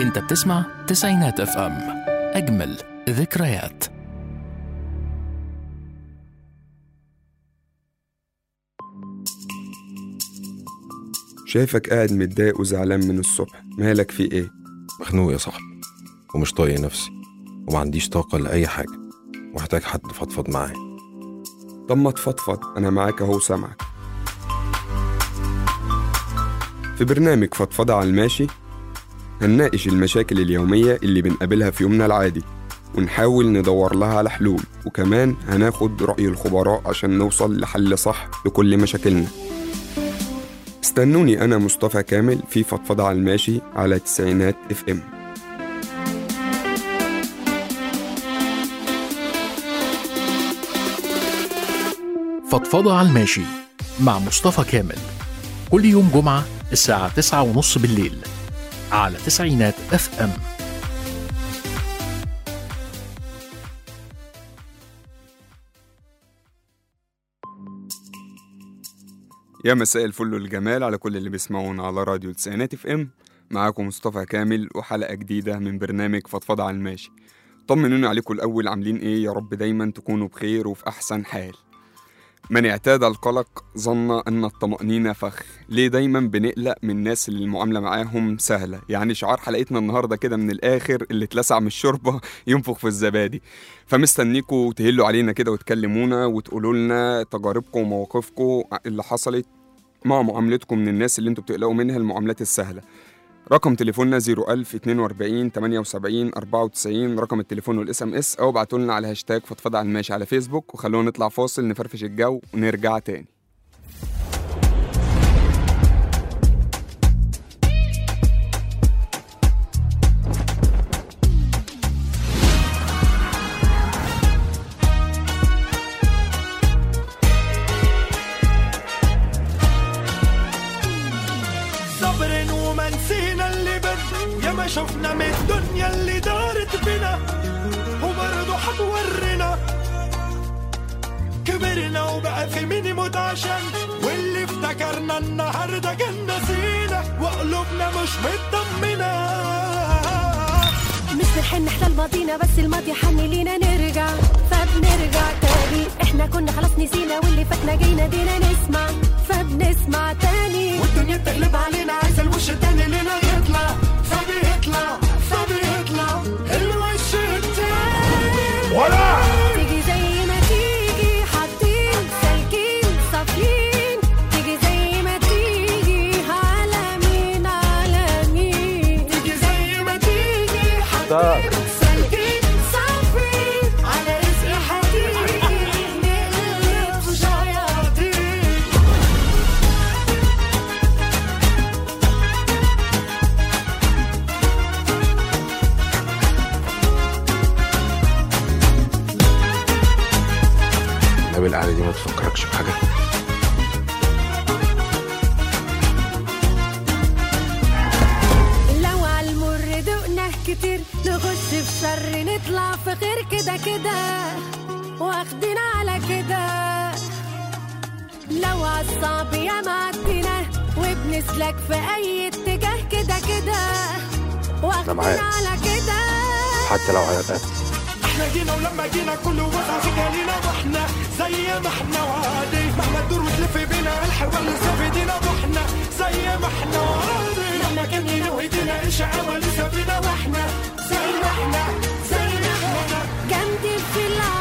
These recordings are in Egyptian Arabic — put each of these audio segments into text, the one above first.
انت بتسمع تسعينات اف ام اجمل ذكريات شايفك قاعد متضايق وزعلان من الصبح مالك في ايه مخنوق يا صاحبي ومش طايق نفسي وما عنديش طاقة لأي حاجة ومحتاج حد فضفض معاه طب ما تفضفض انا معاك اهو سامعك في برنامج فضفضة على الماشي هنناقش المشاكل اليومية اللي بنقابلها في يومنا العادي ونحاول ندور لها على حلول وكمان هناخد رأي الخبراء عشان نوصل لحل صح لكل مشاكلنا استنوني أنا مصطفى كامل في فضفضة على الماشي على تسعينات اف ام فضفضة على الماشي مع مصطفى كامل كل يوم جمعة الساعة تسعة ونص بالليل على تسعينات اف ام يا مساء الفل والجمال على كل اللي بيسمعونا على راديو تسعينات اف ام معاكم مصطفى كامل وحلقة جديدة من برنامج فضفضة على الماشي طمنوني عليكم الأول عاملين ايه يا رب دايما تكونوا بخير وفي أحسن حال من اعتاد القلق ظن أن الطمأنينة فخ ليه دايما بنقلق من الناس اللي المعاملة معاهم سهلة يعني شعار حلقتنا النهاردة كده من الآخر اللي اتلسع من الشوربة ينفخ في الزبادي فمستنيكوا تهلوا علينا كده وتكلمونا وتقولوا لنا تجاربكم ومواقفكم اللي حصلت مع معاملتكم من الناس اللي انتوا بتقلقوا منها المعاملات السهلة رقم تليفوننا 01000 42 78 94 رقم التليفون والاس ام اس او ابعتوا لنا على هاشتاج فضفضة على الماشي على فيسبوك وخلونا نطلع فاصل نفرفش الجو ونرجع تاني صبر وما نسينا اللي بد يا ما شفنا من الدنيا اللي دارت بنا وبرضه حتورينا كبرنا وبقى في مين يموت عشان واللي افتكرنا النهارده كان نسينا وقلوبنا مش مطمنه مش بنحن نحلى ماضينا بس الماضي حن لينا نرجع فبنرجع تاني احنا كنا خلاص نسينا واللي فاتنا جينا دينا نسمع فبنسمع تاني والدنيا بتقلب علينا عايزه الوش التاني لنا يطلع فبيطلع فبيطلع الوش التاني ولا تيجي زي ما تيجي حاطين سالكين صافيين تيجي زي ما تيجي على مين على مين تيجي زي ما تيجي حاطين سالكين صافين على رزق حديد نقلب في شياطين النبي القعدة دي ما تفكركش بحاجة لو على المر دقنا كتير نخش في شر نطلع في خير كده كده واخدين على كده لو على الصعب يا معدينا وبنسلك في اي اتجاه كده كده واخدين معاك. على كده حتى لو على القد احنا جينا ولما جينا كله وضع في جالينا واحنا زي ما احنا وعادي مهما تدور وتلف بينا الحوار لسه في ايدينا واحنا زي ما احنا وعادي لما كان ينوي ايدينا الشقاوة لسه فينا واحنا زي ما احنا زي ما احنا جنبي في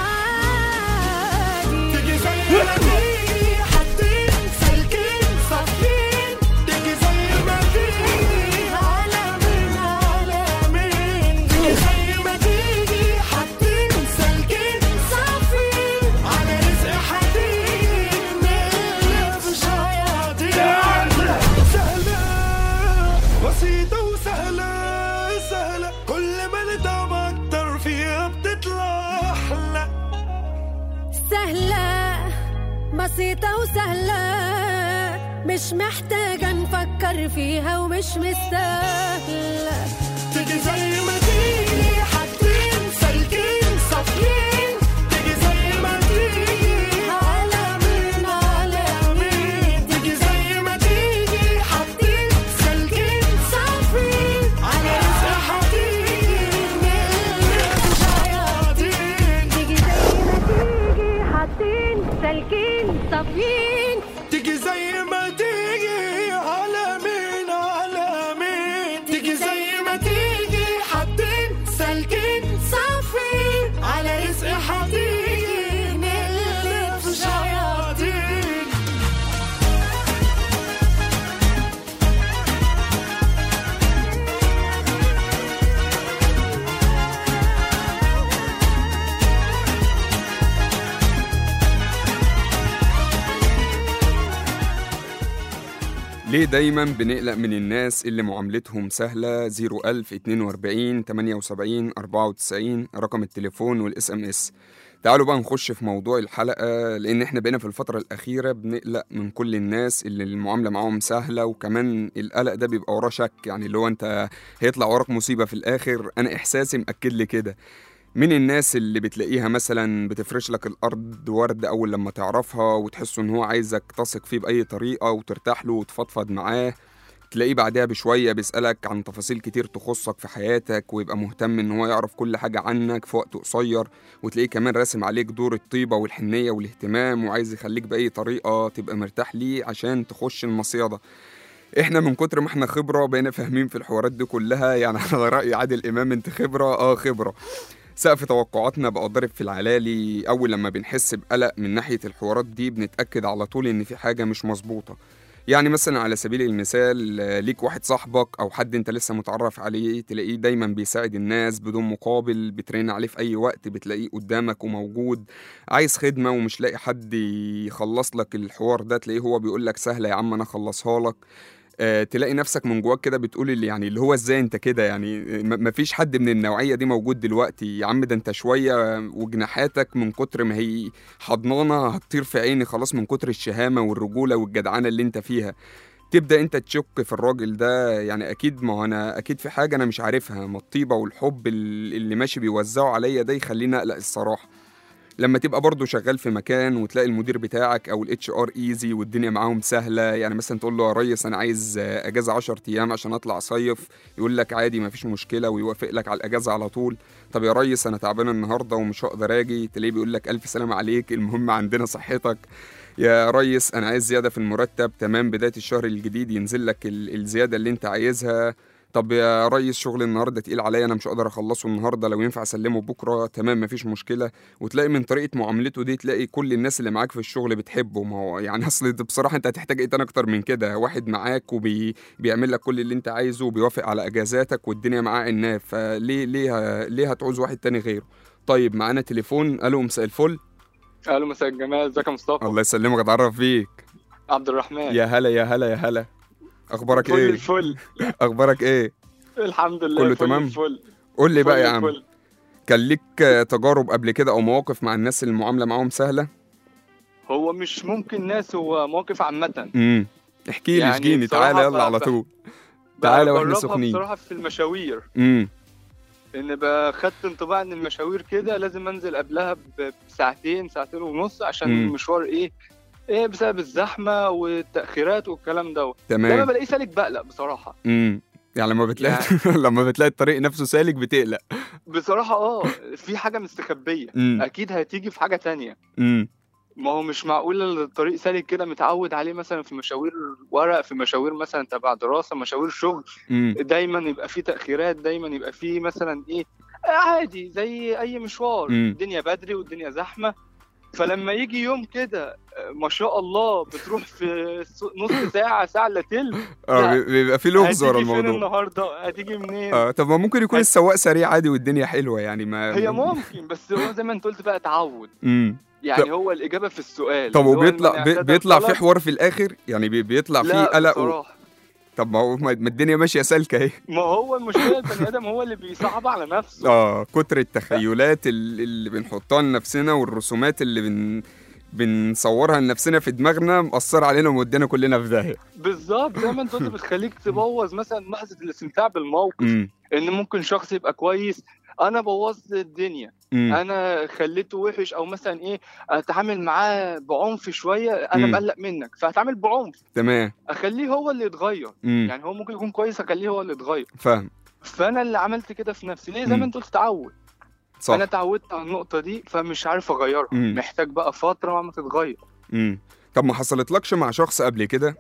العادي تيجي زي ما تيجي حاطين سالكين صافين تيجي زي ما تيجي على مين على مين تيجي زي ما تيجي حاطين سالكين صافين على رزق حديد نقلب في شياطين سهلة بسيطة وسهلة سهلة كل ما ندعم أكتر فيها بتطلع أحلى سهلة بسيطة وسهلة مش محتاجة نفكر فيها ومش مستاهلة تيجي زي ما تيجي حاطين سالكين صافيين تيجي زي ما تيجي على مين على مين تيجي زي ما تيجي حاطين سالكين صافيين على رزق ليه دايما بنقلق من الناس اللي معاملتهم سهلة 01000 42 78 94 رقم التليفون والاس ام اس تعالوا بقى نخش في موضوع الحلقة لأن احنا بقينا في الفترة الأخيرة بنقلق من كل الناس اللي المعاملة معاهم سهلة وكمان القلق ده بيبقى وراه شك يعني اللي هو انت هيطلع وراك مصيبة في الآخر أنا إحساسي مأكد لي كده من الناس اللي بتلاقيها مثلا بتفرش لك الأرض ورد أول لما تعرفها وتحس إن هو عايزك تثق فيه بأي طريقة وترتاح له وتفضفض معاه تلاقيه بعدها بشوية بيسألك عن تفاصيل كتير تخصك في حياتك ويبقى مهتم إن هو يعرف كل حاجة عنك في وقت قصير وتلاقيه كمان راسم عليك دور الطيبة والحنية والاهتمام وعايز يخليك بأي طريقة تبقى مرتاح ليه عشان تخش المصيدة احنا من كتر ما احنا خبرة بقينا فاهمين في الحوارات دي كلها يعني على رأي عادل إمام انت خبرة اه خبرة سقف توقعاتنا بقى ضارب في العلالي أول لما بنحس بقلق من ناحية الحوارات دي بنتأكد على طول إن في حاجة مش مظبوطة يعني مثلا على سبيل المثال آه، ليك واحد صاحبك او حد انت لسه متعرف عليه تلاقيه دايما بيساعد الناس بدون مقابل بترن عليه في اي وقت بتلاقيه قدامك وموجود عايز خدمه ومش لاقي حد يخلص لك الحوار ده تلاقيه هو بيقول لك سهله يا عم انا اخلصها لك آه، تلاقي نفسك من جواك كده بتقول اللي يعني اللي هو ازاي انت كده يعني م- مفيش حد من النوعيه دي موجود دلوقتي يا عم ده انت شويه وجناحاتك من كتر ما هي حضنانه هتطير في عيني خلاص من كتر الشهامه والرجوله والجدعنه اللي انت فيها تبدا انت تشك في الراجل ده يعني اكيد ما هو انا اكيد في حاجه انا مش عارفها ما الطيبه والحب ال- اللي ماشي بيوزعه عليا ده يخليني اقلق الصراحه لما تبقى برضه شغال في مكان وتلاقي المدير بتاعك او الاتش ار ايزي والدنيا معاهم سهله يعني مثلا تقول له يا ريس انا عايز آه، اجازه 10 ايام عشان اطلع صيف يقول لك عادي مفيش مشكله ويوافق لك على الاجازه على طول طب يا ريس انا تعبان النهارده ومش هقدر اجي تلاقيه بيقول لك الف سلامه عليك المهم عندنا صحتك يا ريس انا عايز زياده في المرتب تمام بدايه الشهر الجديد ينزل لك ال- الزياده اللي انت عايزها طب يا ريس شغل النهارده تقيل عليا انا مش هقدر اخلصه النهارده لو ينفع اسلمه بكره تمام مفيش مشكله وتلاقي من طريقه معاملته دي تلاقي كل الناس اللي معاك في الشغل بتحبه ما هو يعني اصل ده بصراحه انت هتحتاج ايه تاني اكتر من كده واحد معاك وبيعمل لك كل اللي انت عايزه وبيوافق على اجازاتك والدنيا معاه عناب فليه ليه ه- ليه هتعوز واحد تاني غيره طيب معانا تليفون الو مساء الفل الو مساء الجمال ازيك يا مصطفى الله يسلمك اتعرف بيك عبد الرحمن يا هلا يا هلا يا هلا اخبارك فل ايه الفل اخبارك ايه الحمد لله كله فل تمام؟ الفل قول لي فل بقى يا عم الفل. كان ليك آه، تجارب قبل كده او مواقف مع الناس اللي المعامله معاهم سهله هو مش ممكن ناس هو موقف عامة امم احكي لي يعني اشجيني بصراحة تعالى يلا ب- على ب- طول تعالى واحنا بجربها سخنين بصراحة في المشاوير امم ان بقى خدت انطباع ان المشاوير كده لازم انزل قبلها ب- بساعتين ساعتين ونص عشان مم. المشوار ايه ايه بسبب الزحمة والتأخيرات والكلام دوت لما تمام بلاقيه سالك بقلق بصراحة امم يعني لما بتلاقي لما بتلاقي الطريق نفسه سالك بتقلق بصراحة اه في حاجة مستخبية امم اكيد هتيجي في حاجة تانية امم ما هو مش معقول الطريق سالك كده متعود عليه مثلا في مشاوير ورق في مشاوير مثلا تبع دراسة مشاوير شغل امم دايما يبقى فيه تأخيرات دايما يبقى فيه مثلا ايه عادي زي اي مشوار مم. الدنيا بدري والدنيا زحمة فلما يجي يوم كده آه، ما شاء الله بتروح في س- نص ساعة ساعة الا تلت اه لا. بي- بيبقى في لغز ورا هتيجي فين الموضوع النهاردة هتيجي منين اه طب ما ممكن يكون هت- السواق سريع عادي والدنيا حلوه يعني ما هي ممكن بس هو زي ما انت قلت بقى تعود امم يعني هو الإجابة في السؤال طب اللي هو وبيطلع من بي- اعتدى بيطلع في الغلط. حوار في الاخر يعني بي- بيطلع فيه لا قلق و... بصراحة طب ما هو ما ما الدنيا ماشيه سالكه اهي ما هو المشكله البني ادم هو اللي بيصعب على نفسه اه كتر التخيلات ال- اللي بنحطها لنفسنا والرسومات اللي بن بنصورها لنفسنا في دماغنا مأثرة علينا ومودينا كلنا في داهية بالظبط زي ما انت قلت بتخليك تبوظ مثلا لحظه الاستمتاع بالموقف امم ان ممكن شخص يبقى كويس انا بوظت الدنيا امم انا خليته وحش او مثلا ايه اتعامل معاه بعنف شويه انا مم. مقلق منك فهتعامل بعنف تمام اخليه هو اللي يتغير امم يعني هو ممكن يكون كويس اخليه هو اللي يتغير فاهم فانا اللي عملت كده في نفسي ليه زي مم. ما انت قلت تعود صح انا اتعودت على النقطه دي فمش عارف اغيرها مم. محتاج بقى فتره ما تتغير امم طب ما حصلتلكش مع شخص قبل كده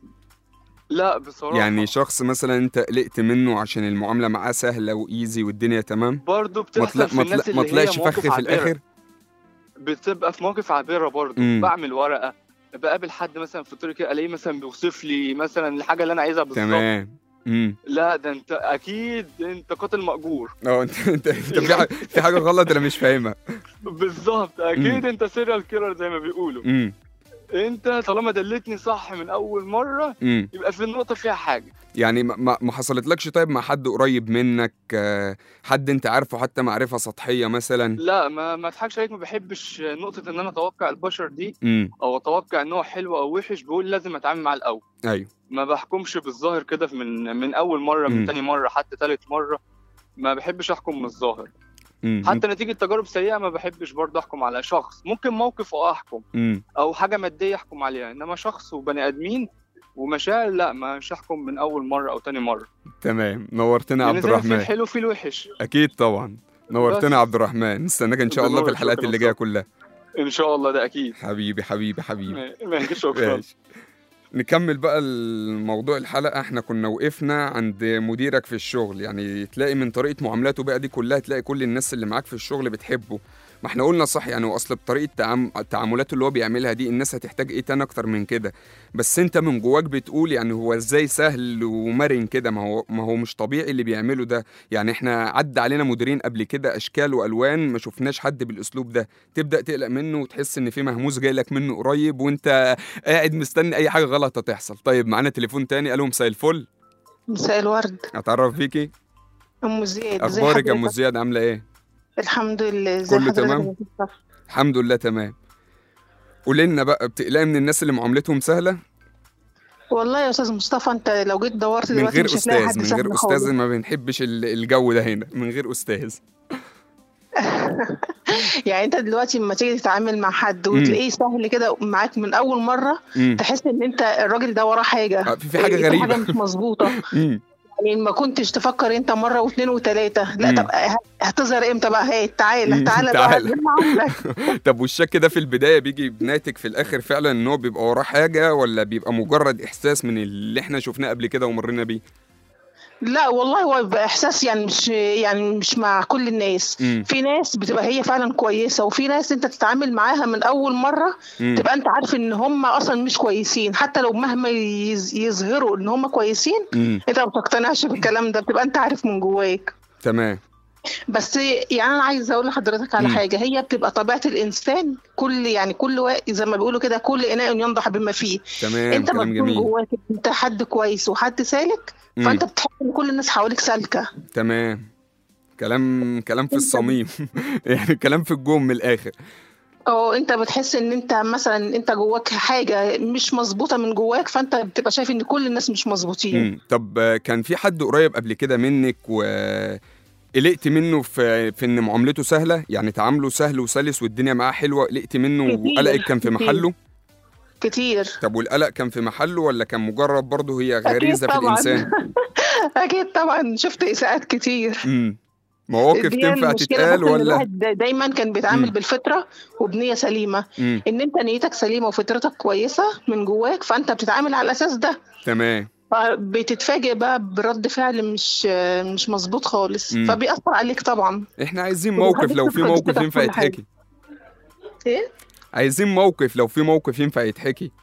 لا بصراحه يعني شخص مثلا انت قلقت منه عشان المعاملة معاه سهلة وايزي والدنيا تمام برضه ما بتحصل طلع- في ما الناس طلع- ما اللي طلعش هي فخ مواقف في عابرة الاخر بتبقى في مواقف عابره برضه مم. بعمل ورقه بقابل حد مثلا في الطريق كده الاقيه مثلا بيوصف لي مثلا الحاجه اللي انا عايزها بالظبط تمام امم لا ده انت اكيد انت قاتل مأجور اه انت انت انت في حاجة في حاجة غلط انا مش فاهمها بالظبط اكيد انت سيريال كيلر زي ما بيقولوا امم انت طالما دلتني صح من اول مره امم يبقى في النقطه فيها حاجه يعني ما- ما ما حصلتلكش طيب مع حد قريب منك آه، حد انت عارفه حتى معرفه سطحيه مثلا لا ما ما اضحكش عليك ما بحبش نقطه ان انا اتوقع البشر دي امم او اتوقع ان هو حلو او وحش بقول لازم اتعامل معاه الاول ايوه ما بحكمش بالظاهر كده من من اول مره مم. من تاني مره حتى تالت مره ما بحبش احكم من الظاهر امم حتى نتيجه تجارب سيئه ما بحبش برضه احكم على شخص ممكن موقف اه احكم امم او حاجه ماديه احكم عليها انما شخص وبني ادمين ومشاعر لا مش هحكم من اول مره او تاني مره تمام نورتنا يا يعني عبد زي ما في الرحمن الحلو في الوحش اكيد طبعا نورتنا بس. يا عبد الرحمن نستناك ان شاء الله في بنور، الحلقات شكراً اللي جايه مصطفى. كلها ان شاء الله ده اكيد حبيبي حبيبي حبيبي ماشي شكرا ماشي نكمل بقى الموضوع الحلقة احنا كنا وقفنا عند مديرك في الشغل يعني تلاقي من طريقة معاملاته بقى دي كلها تلاقي كل الناس اللي معاك في الشغل بتحبه ما احنا قلنا صح يعني واصل بطريقة تعام... تعاملاته اللي هو بيعملها دي الناس هتحتاج ايه تاني اكتر من كده بس انت من جواك بتقول يعني هو ازاي سهل ومرن كده ما هو ما هو مش طبيعي اللي بيعمله ده يعني احنا عدى علينا مديرين قبل كده اشكال والوان ما شفناش حد بالاسلوب ده تبدا تقلق منه وتحس ان في مهموس جاي لك منه قريب وانت قاعد مستني اي حاجه غلط هتحصل طيب معانا تليفون تاني الو مساء الفل مساء الورد اتعرف بيكي ام زياد ازي اخبارك يا ام حضرتك؟ زياد عامله ايه الحمد لله ازي كله حضرتك يا تمام؟ مصطفى؟ الحمد لله تمام قولي لنا بقى بتقلقي من الناس اللي معاملتهم سهله والله يا استاذ مصطفى انت لو جيت دورت من دلوقتي غير مش هتلاقي استاذ حد من غير سهل استاذ خالص. ما بنحبش ال- الجو ده هنا من غير استاذ يعني انت دلوقتي لما تيجي تتعامل مع حد وتلاقيه سهل كده معاك من اول مره مم. تحس ان انت الراجل ده وراه حاجه آه، في- في حاجة في غريبة. حاجه مش مظبوطه مم. يعني ما كنتش تفكر انت مره واثنين وثلاثه لا مم. طب ه- هتظهر امتى بقى هي مم. تعالى تعالى تعالى. بقى معاملك طب والشك ده في البدايه بيجي بناتج في الاخر فعلا ان هو بيبقى وراه حاجه ولا بيبقى مجرد احساس من اللي احنا شفناه قبل كده ومرينا بيه لا والله هو بيبقى احساس يعني مش يعني مش مع كل الناس مم. في ناس بتبقى هي فعلا كويسه وفي ناس انت تتعامل معاها من اول مره مم. تبقى انت عارف ان هم اصلا مش كويسين حتى لو مهما يز- يظهروا ان هم كويسين مم. انت ما بتقتنعش بالكلام ده بتبقى انت عارف من جواك تمام بس يعني انا عايزه اقول لحضرتك على مم. حاجه هي بتبقى طبيعه الانسان كل يعني كل واحد زي ما بيقولوا كده كل اناء ينضح بما فيه تمام انت ما كلام تكون جميل جواك انت حد كويس وحد سالك مم. فانت بتحس ان كل الناس حواليك سالكه تمام كلام كلام في انت- الصميم يعني كلام في الجوم من الاخر اه انت بتحس ان انت مثلا انت جواك حاجه مش مظبوطه من جواك فانت بتبقى شايف ان كل الناس مش مظبوطين مم. طب آه، كان في حد قريب قبل كده منك و قلقت منه في في ان معاملته سهله يعني تعامله سهل وسلس والدنيا معاه حلوه قلقت منه كتير، وقلقك كان في كتير. محله كتير طب والقلق كان في محله ولا كان مجرد برضه هي غريزه في طبعاً. الانسان اكيد طبعا شفت اساءات كتير امم مواقف دي تنفع المشكلة تتقال بس إن ولا الواحد دا- دايما كان بيتعامل مم. بالفطره وبنيه سليمه امم ان انت نيتك سليمه وفطرتك كويسه من جواك فانت بتتعامل على الاساس ده تمام بتتفاجئ بقى برد فعل مش مش مظبوط خالص مم. فبيأثر عليك طبعا احنا عايزين وبيخليك موقف لو في تفقد موقف ثقتك في ينفع كل حاجة. يتحكي ايه عايزين موقف لو في موقف ينفع يتحكي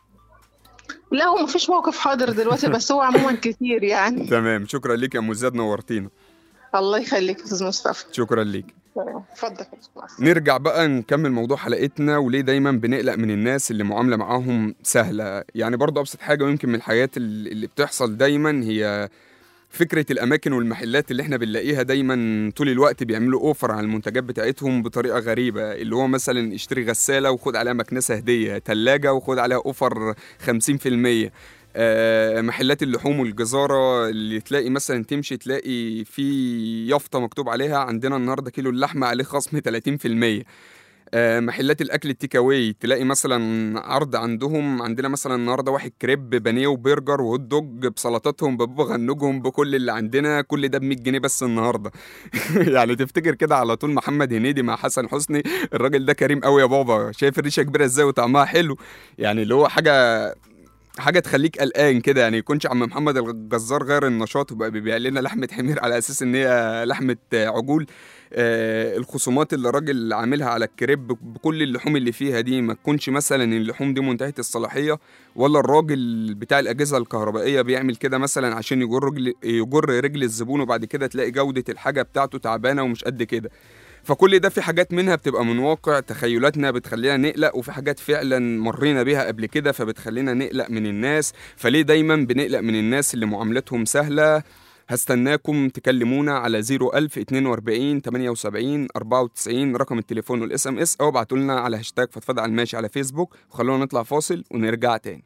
لا هو مفيش موقف حاضر دلوقتي بس هو عموما كتير يعني تمام شكرا ليك يا ام زياد نورتينا الله يخليك يا استاذ مصطفى شكرا ليك اتفضل يا أستاذ مصطفى. نرجع بقى نكمل موضوع حلقتنا وليه دايما بنقلق من الناس اللي معامله معاهم سهله يعني برضه ابسط حاجه ويمكن من الحاجات اللي اللي بتحصل دايما هي فكره الاماكن والمحلات اللي احنا بنلاقيها دايما طول الوقت بيعملوا اوفر على المنتجات بتاعتهم بطريقه غريبه اللي هو مثلا اشتري غساله وخد عليها مكنسه هديه ثلاجه وخد عليها اوفر 50% آه، محلات اللحوم والجزارة اللي تلاقي مثلا تمشي تلاقي في يافطة مكتوب عليها عندنا النهاردة كيلو اللحمة عليه خصم 30% آه، محلات الاكل التيك اواي تلاقي مثلا عرض عندهم عندنا مثلا النهارده واحد كريب بانيه وبرجر وهوت دوج بسلطاتهم ببابا غنوجهم بكل اللي عندنا كل ده ب 100 جنيه بس النهارده يعني تفتكر كده على طول محمد هنيدي مع حسن حسني الراجل ده كريم قوي يا بابا شايف الريشه كبيره ازاي وطعمها حلو يعني اللي هو حاجه حاجه تخليك قلقان كده يعني يكونش عم محمد الجزار غير النشاط وبقى بيبيع لنا لحمه حمير على اساس ان هي لحمه عجول آه الخصومات اللي الراجل عاملها على الكريب بكل اللحوم اللي فيها دي ما تكونش مثلا اللحوم دي منتهيه الصلاحيه ولا الراجل بتاع الاجهزه الكهربائيه بيعمل كده مثلا عشان يجر رجل يجر رجل الزبون وبعد كده تلاقي جوده الحاجه بتاعته تعبانه ومش قد كده فكل ده في حاجات منها بتبقى من واقع تخيلاتنا بتخلينا نقلق وفي حاجات فعلا مرينا بيها قبل كده فبتخلينا نقلق من الناس فليه دايما بنقلق من الناس اللي معاملتهم سهلة هستناكم تكلمونا على 01000 42 78 94 رقم التليفون والاس ام اس او ابعتوا لنا على هاشتاج فضفضه على الماشي على فيسبوك وخلونا نطلع فاصل ونرجع تاني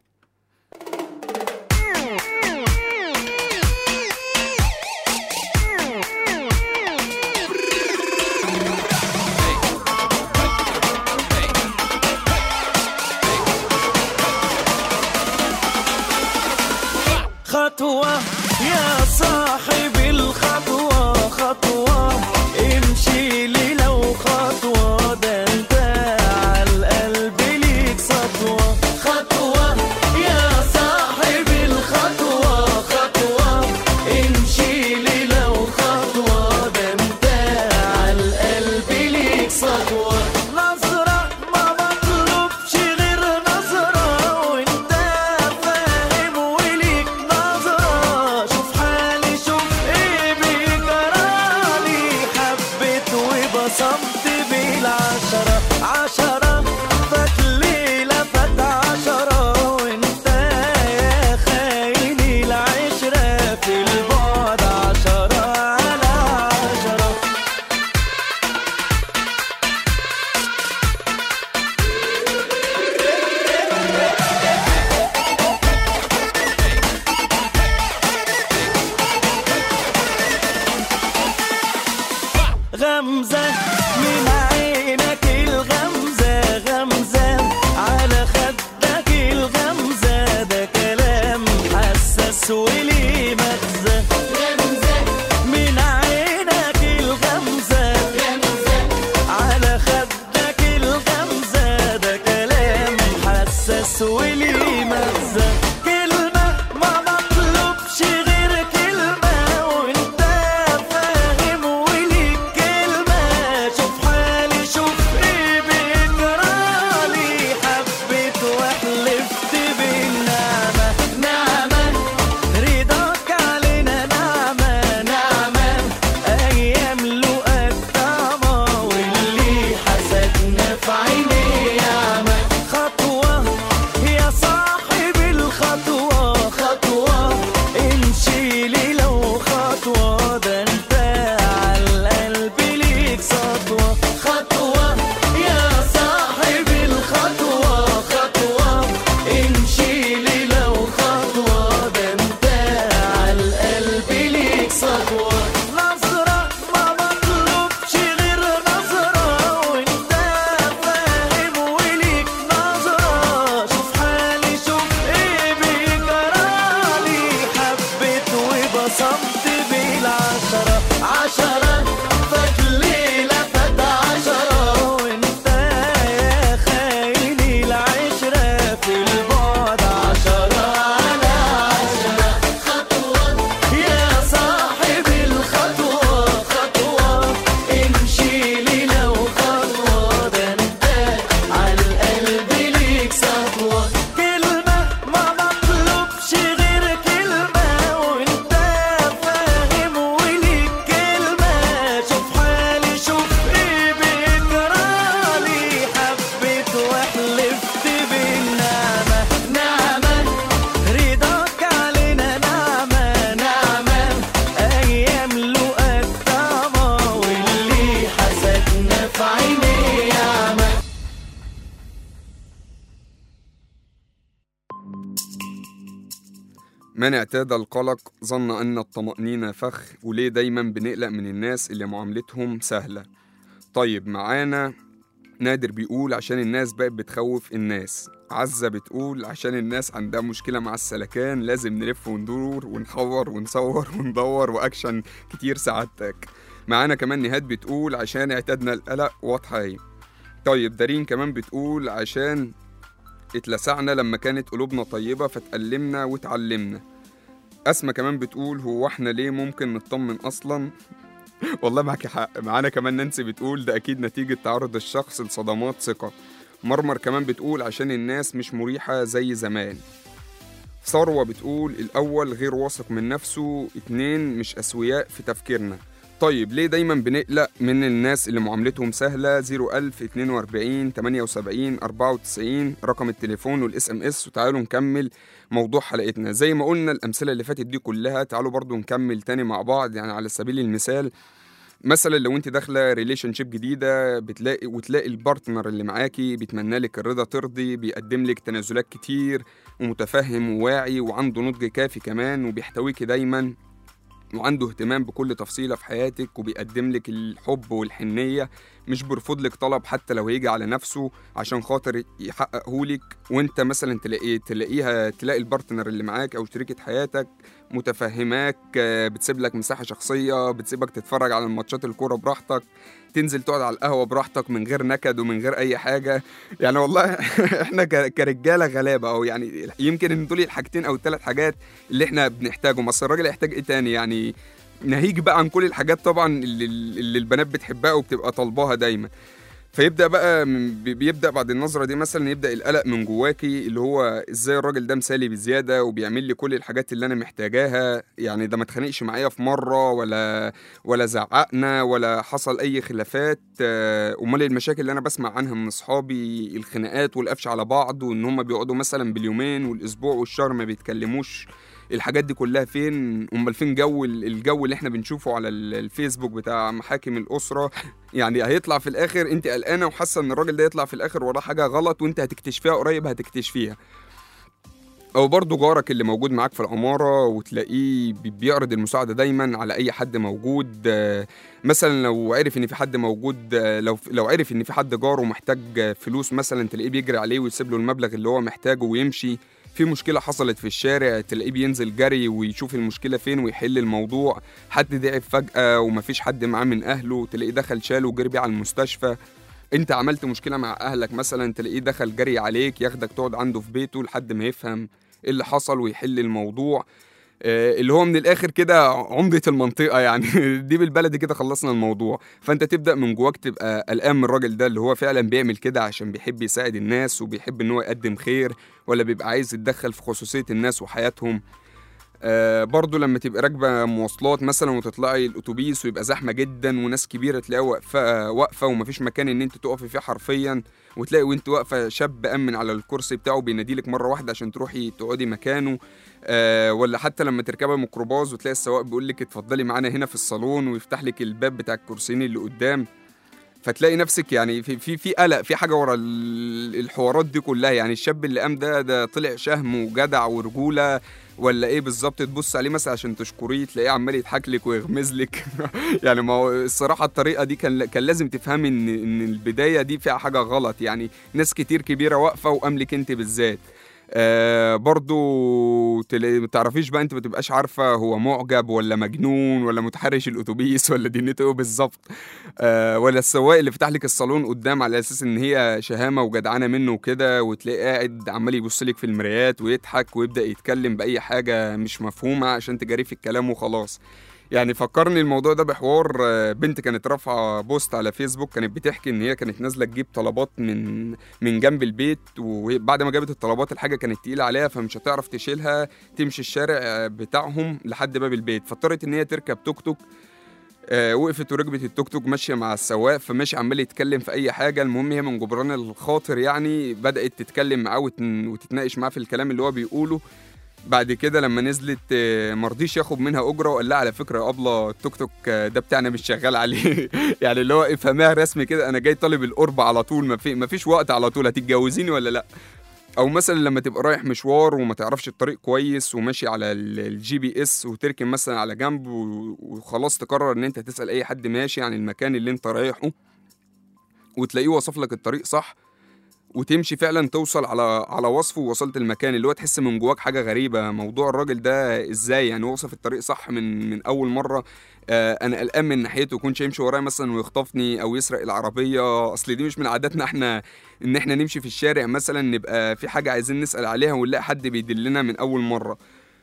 خطوة يا صاحب الخطوة خطوة امشي لي لو خطوة ده انت عالقلب ليك سطوة خطوة يا صاحب الخطوة خطوة امشي لي لو خطوة ده انت عالقلب ليك سطوة نظرة ما مطلوبش غير نظرة وانت فاهم وليك نظرة شوف حالي شوف ايه بيجرالي حبيت وبصمت بالعشرة عشرة فات ليلة فات عشرة وانت يا خايني العشرة في البعد عشرة على عشرة غمزة من عينك الغمزة غمزة على خدك الغمزة ده كلام حساس وليه مغزى غمزة من عينك الغمزة غمزة على خدك الغمزة ده كلام حساس وليه مغزى كلمة ما مطلوبش غير كلمة وانت فاهم وليك كلمة شوف حالي شوف ايه بيجرالي حبيت وحلفت بالنعمة نعمة رضاك علينا نعمة نعمة أيام لقاك طعمة واللي حسدنا في عيني ياما خطوة يا صاحب الخطوة خطوة امشي لي لو خطوة ده انت عالقلب ليك سطوة خطوة يا صاحب الخطوة خطوة امشي لي لو خطوة ده انت عالقلب ليك سطوة نظرة ما مطلوبش غير نظرة وانت فاهم وليك نظرة شوف حالي شوف ايه بيجرالي حبيت وبصمت بالعشرة عشرة فات ليلة فات عشرة وانت يا خايني العشرة في البعد عشرة على عشرة خطوة يا صاحب الخطوة خطوة امشي لي لو خطوة ده انت عالقلب ليك سطوة كلمة ما مطلوبش غير كلمة وانت فاهم وليك كلمة شوف حالي شوف ايه بيجرالي حبيت وحلفت بالنعمة نعمة رضاك علينا نعمة نعمة أيام لقاك طعمة واللي حسدنا في عيني ياما من اعتاد القلق ظن أن الطمأنينة فخ وليه دايما بنقلق من الناس اللي معاملتهم سهلة طيب معانا نادر بيقول عشان الناس بقت بتخوف الناس عزة بتقول عشان الناس عندها مشكلة مع السلكان لازم نلف وندور ونحور ونصور وندور وأكشن كتير سعادتك معانا كمان نهاد بتقول عشان اعتدنا القلق واضحة اهي طيب دارين كمان بتقول عشان اتلسعنا لما كانت قلوبنا طيبة فتألمنا واتعلمنا أسمى كمان بتقول هو احنا ليه ممكن نطمن أصلا والله معاكي حق معانا كمان نانسي بتقول ده أكيد نتيجة تعرض الشخص لصدمات ثقة مرمر كمان بتقول عشان الناس مش مريحة زي زمان ثروة بتقول الأول غير واثق من نفسه اتنين مش أسوياء في تفكيرنا طيب ليه دايما بنقلق من الناس اللي معاملتهم سهله 01000 42 78 94 رقم التليفون والاس ام اس وتعالوا نكمل موضوع حلقتنا زي ما قلنا الامثله اللي فاتت دي كلها تعالوا برضو نكمل تاني مع بعض يعني على سبيل المثال مثلا لو انت داخله ريليشن شيب جديده بتلاقي وتلاقي البارتنر اللي معاكي بيتمنى لك الرضا ترضي بيقدم لك تنازلات كتير ومتفهم وواعي وعنده نضج كافي كمان وبيحتويكي دايما وعنده اهتمام بكل تفصيلة في حياتك وبيقدم لك الحب والحنية مش بيرفض لك طلب حتى لو هيجي على نفسه عشان خاطر يحققه لك وانت مثلا تلاقي تلاقيها تلاقي البارتنر اللي معاك او شريكة حياتك متفهماك آه، بتسيب لك مساحة شخصية بتسيبك تتفرج على الماتشات الكورة براحتك تنزل تقعد على القهوة براحتك من غير نكد ومن غير أي حاجة يعني والله احنا ك- كرجالة غلابة أو يعني يمكن ان دول الحاجتين أو الثلاث حاجات اللي احنا بنحتاجهم اصل الراجل هيحتاج ايه تاني يعني ناهيك بقى عن كل الحاجات طبعا اللي, اللي البنات بتحبها وبتبقى طالباها دايما فيبدا بقى من- بي- بيبدا بعد النظره دي مثلا يبدا القلق من جواكي اللي هو ازاي الراجل ده مثالي بزياده وبيعمل لي كل الحاجات اللي انا محتاجاها يعني ده ما اتخانقش معايا في مره ولا ولا زعقنا ولا حصل اي خلافات آه، امال المشاكل اللي انا بسمع عنها من اصحابي الخناقات والقفش على بعض وان هم بيقعدوا مثلا باليومين والاسبوع والشهر ما بيتكلموش الحاجات دي كلها فين امال فين جو ال- الجو اللي احنا بنشوفه على ال- الفيسبوك بتاع محاكم الاسره يعني هيطلع في الاخر انت قلقانه وحاسه ان الراجل ده يطلع في الاخر وراه حاجه غلط وانت هتكتشفيها قريب هتكتشفيها او برضه جارك اللي موجود معاك في العماره وتلاقيه بي- بيعرض المساعده دايما على اي حد موجود آه، مثلا لو عرف ان في حد موجود آه، لو لو عرف ان في حد جاره محتاج آه، فلوس مثلا تلاقيه بيجري عليه ويسيب له المبلغ اللي هو محتاجه ويمشي في مشكلة حصلت في الشارع تلاقيه بينزل جري ويشوف المشكلة فين ويحل الموضوع حد ضعف فجأة ومفيش حد معاه من أهله تلاقيه دخل شاله وجري بيه على المستشفى انت عملت مشكلة مع أهلك مثلا تلاقيه دخل جري عليك ياخدك تقعد عنده في بيته لحد ما يفهم ايه اللي حصل ويحل الموضوع آه، اللي هو من الاخر كده عمدة المنطقة يعني دي بالبلدي كده خلصنا الموضوع فانت تبدأ من جواك تبقى قلقان من الراجل ده اللي هو فعلا بيعمل كده عشان بيحب يساعد الناس وبيحب ان هو يقدم خير ولا بيبقى عايز يتدخل في خصوصية الناس وحياتهم آه برضو لما تبقى راكبة مواصلات مثلا وتطلعي الأتوبيس ويبقى زحمة جدا وناس كبيرة تلاقيها واقفة واقفة ومفيش مكان إن أنت تقفي فيه حرفيا وتلاقي وأنت واقفة شاب أمن على الكرسي بتاعه بيناديلك مرة واحدة عشان تروحي تقعدي مكانه آه ولا حتى لما تركبي ميكروباص وتلاقي السواق بيقول لك اتفضلي معانا هنا في الصالون ويفتح لك الباب بتاع الكرسيين اللي قدام فتلاقي نفسك يعني في في في قلق في حاجه ورا ال- الحوارات دي كلها يعني الشاب اللي قام ده ده طلع شهم وجدع ورجوله ولا ايه بالظبط تبص عليه مثلا عشان تشكريه تلاقيه عمال يضحك لك ويغمز لك يعني ما هو الصراحه الطريقه دي كان كان لازم تفهمي ان ان البدايه دي فيها حاجه غلط يعني ناس كتير كبيره واقفه وقاملك انت بالذات آه برضو تلاقي ما تعرفيش بقى انت ما تبقاش عارفه هو معجب ولا مجنون ولا متحرش الاتوبيس ولا دنيته ايه بالظبط آه ولا السواق اللي فتح لك الصالون قدام على اساس ان هي شهامه وجدعانه منه وكده وتلاقيه قاعد عمال يبص لك في المرايات ويضحك ويبدا يتكلم باي حاجه مش مفهومه عشان تجاريه في الكلام وخلاص يعني فكرني الموضوع ده بحوار آه، بنت كانت رافعه بوست على فيسبوك كانت بتحكي ان هي كانت نازله تجيب طلبات من من جنب البيت وبعد ما جابت الطلبات الحاجه كانت تقيله عليها فمش هتعرف تشيلها تمشي الشارع آه، بتاعهم لحد باب البيت فاضطرت ان هي تركب توك توك آه وقفت وركبت التوك توك ماشيه مع السواق فماشي عمال يتكلم في اي حاجه المهم هي من جبران الخاطر يعني بدات تتكلم معاه وتن- وتتناقش معاه في الكلام اللي هو بيقوله بعد كده لما نزلت آه، مرضيش ياخد منها اجره وقال لها على فكره يا ابله التوك توك آه، ده بتاعنا مش شغال عليه يعني اللي هو افهمها رسمي كده انا جاي طالب القرب على طول ما في ما فيش وقت على طول هتتجوزيني ولا لا او مثلا لما تبقى رايح مشوار وما تعرفش الطريق كويس وماشي على ال- الجي بي اس وتركن مثلا على جنب و- وخلاص تقرر ان انت تسال اي حد ماشي عن المكان اللي انت رايحه وتلاقيه وصف لك الطريق صح وتمشي فعلا توصل على على وصفه ووصلت المكان اللي هو تحس من جواك حاجه غريبه موضوع الراجل ده ازاي يعني وصف الطريق صح من من اول مره آه انا قلقان من ناحيته يكونش يمشي ورايا مثلا ويخطفني او يسرق العربيه اصل دي مش من عاداتنا احنا ان احنا نمشي في الشارع مثلا نبقى في حاجه عايزين نسال عليها ونلاقي حد بيدلنا من اول مره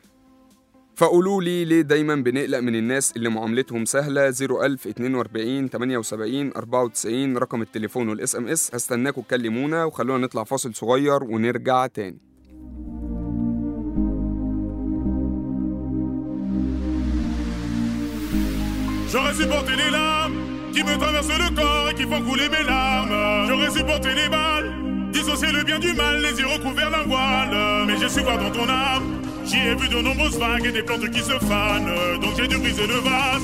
فقولوا لي ليه دايما بنقلق من الناس اللي معاملتهم سهلة 01000 42 78 94 رقم التليفون والاس ام اس هستناكم تكلمونا وخلونا نطلع فاصل صغير ونرجع تاني J'aurais supporté les larmes qui me traversent le corps et qui font couler mes larmes. J'aurais supporté les balles, dissocier le bien du mal, les yeux recouverts d'un voile. Mais j'ai su voir dans ton âme, j'y ai vu de nombreuses vagues et des plantes qui se fanent. Donc j'ai dû briser le vase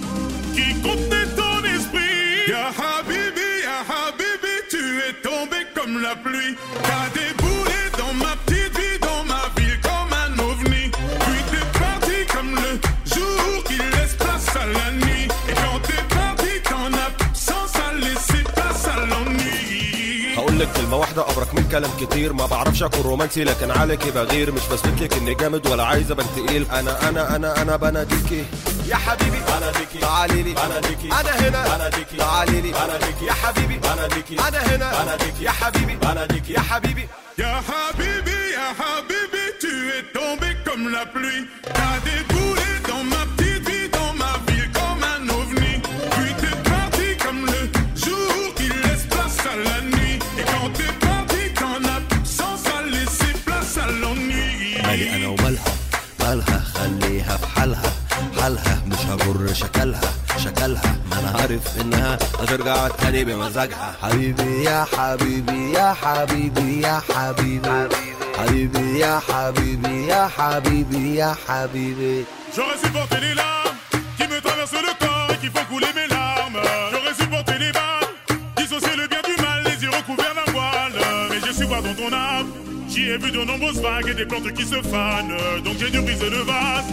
qui contenait ton esprit. Ya Habibi, Ya Habibi, tu es tombé comme la pluie. T'as déboulé dans ma petite vie, dans ma ville comme un ovni. Puis t'es parti comme le jour qui laisse place à la nuit. Et quand t'es parti, ton absence a laissé place à l'ennui. هقول لك كلمة واحدة أبرك من كلام كتير ما بعرفش أكون رومانسي لكن عليكي بغير مش بثبت لك إني جامد ولا عايز أبان تقيل أنا أنا أنا أنا بناديكي يا حبيبي بناديكي تعالي لي بناديكي أنا هنا بناديكي تعالي لي بناديكي يا حبيبي بناديكي أنا هنا بناديكي يا حبيبي بناديكي يا حبيبي Ya Habibi, Ya Habibi, tu es tombé comme la pluie. T'as déboulé dans ma petite vie, dans ma ville comme un ovni. Puis t'es parti comme le jour qui laisse place à la nuit. Et quand t'es parti, ton absence a laissé place à l'ennui. مالي انا ومالها مالها خليها في حالها حالها مش هجر شكلها شكلها ما انا عارف انها هترجع تاني بمزاجها حبيبي يا حبيبي يا حبيبي يا حبيبي حبيبي يا حبيبي يا حبيبي يا حبيبي J'aurais supporté les larmes qui me traversent le corps et qui font couler mes larmes. J'aurais supporté les balles, dissocier le bien du mal, les yeux recouverts d'un voile. Mais j'ai su voir dans ton âme, j'y ai vu de nombreuses vagues et des plantes qui se fanent. Donc j'ai dû briser le vase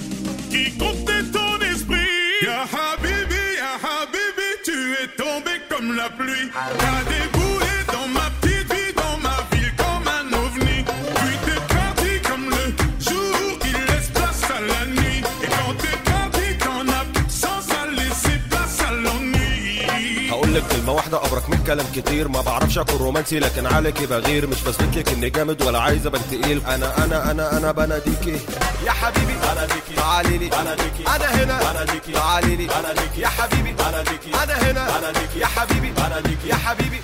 qui contenait ton esprit. Ya Habibi, Ya Habibi, tu es tombé comme la pluie. T'as déboulé dans ma petite vie, dans ma ville comme un ovni. Puis t'es parti comme le jour qui laisse place à la nuit. Et quand t'es parti, ton absence a laissé place à l'ennui. هقول لك كلمة واحدة أبرك من كلام كتير ما بعرفش أكون رومانسي لكن عليكي بغير مش بثبت لك إني جامد ولا عايز أبان تقيل أنا أنا أنا أنا بناديكي يا حبيبي بناديكي تعالي لي بناديكي أنا هنا بناديكي تعالي لي بناديكي يا حبيبي بناديكي أنا هنا بناديكي يا حبيبي بناديكي يا حبيبي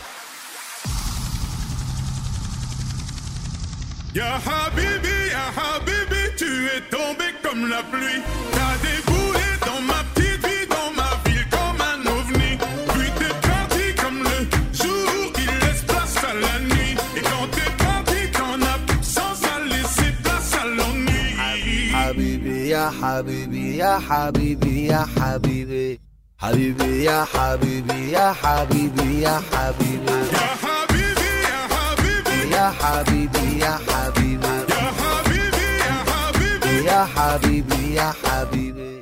Ya Habibi, Ya Habibi, tu es tombé comme la pluie. T'as déboulé dans ma petite vie, dans ma ville comme un ovni. Puis t'es parti comme le jour qui laisse place à la nuit. Et quand t'es parti, ton absence a laissé place à l'ennui. حبيبي يا حبيبي يا حبيبي يا حبيبي حبيبي يا حبيبي يا حبيبي يا حبيبي Ya Habibi, Ya Habibi, يا حبيبي يا حبيبي Ya Habibi, Ya Habibi. يا حبيبي يا حبيبي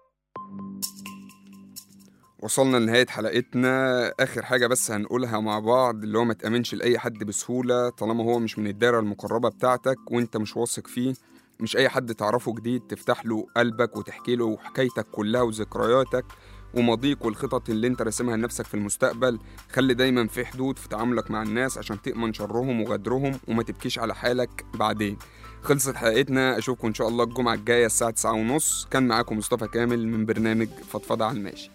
وصلنا لنهاية حلقتنا آخر حاجة بس هنقولها مع بعض اللي هو ما تأمنش لأي حد بسهولة طالما هو مش من الدايرة المقربة بتاعتك وانت مش واثق فيه مش أي حد تعرفه جديد تفتح له قلبك وتحكي له حكايتك كلها وذكرياتك وماضيك والخطط اللي انت راسمها لنفسك في المستقبل خلي دايما في حدود في تعاملك مع الناس عشان تأمن شرهم وغدرهم وما تبكيش على حالك بعدين خلصت حلقتنا اشوفكم ان شاء الله الجمعة الجاية الساعة 9:30 كان معاكم مصطفى كامل من برنامج فضفضة على الماشي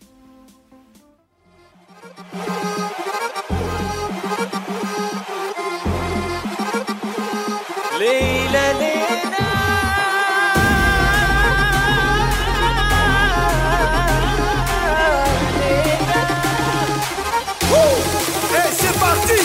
ليلى ليلى Et c'est parti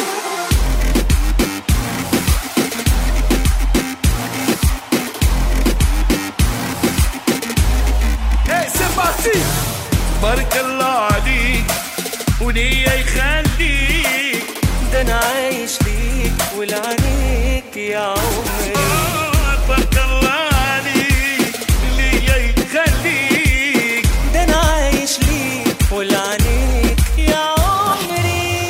Et c'est parti بارك الله عليك وليا يخليك ده انا عايش ليك ولعنيك يا عمري بارك الله عليك ليا يخليك ده انا عايش ليك ولعنيك يا عمري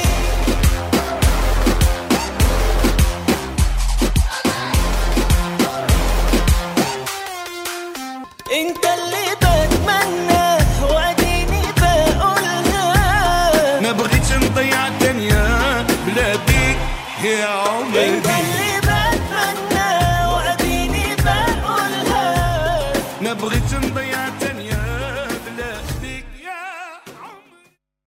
انت اللي بتمنى واديني بقولها ما بغيتش نضيع الدنيا بلا بيك يا عمري انت اللي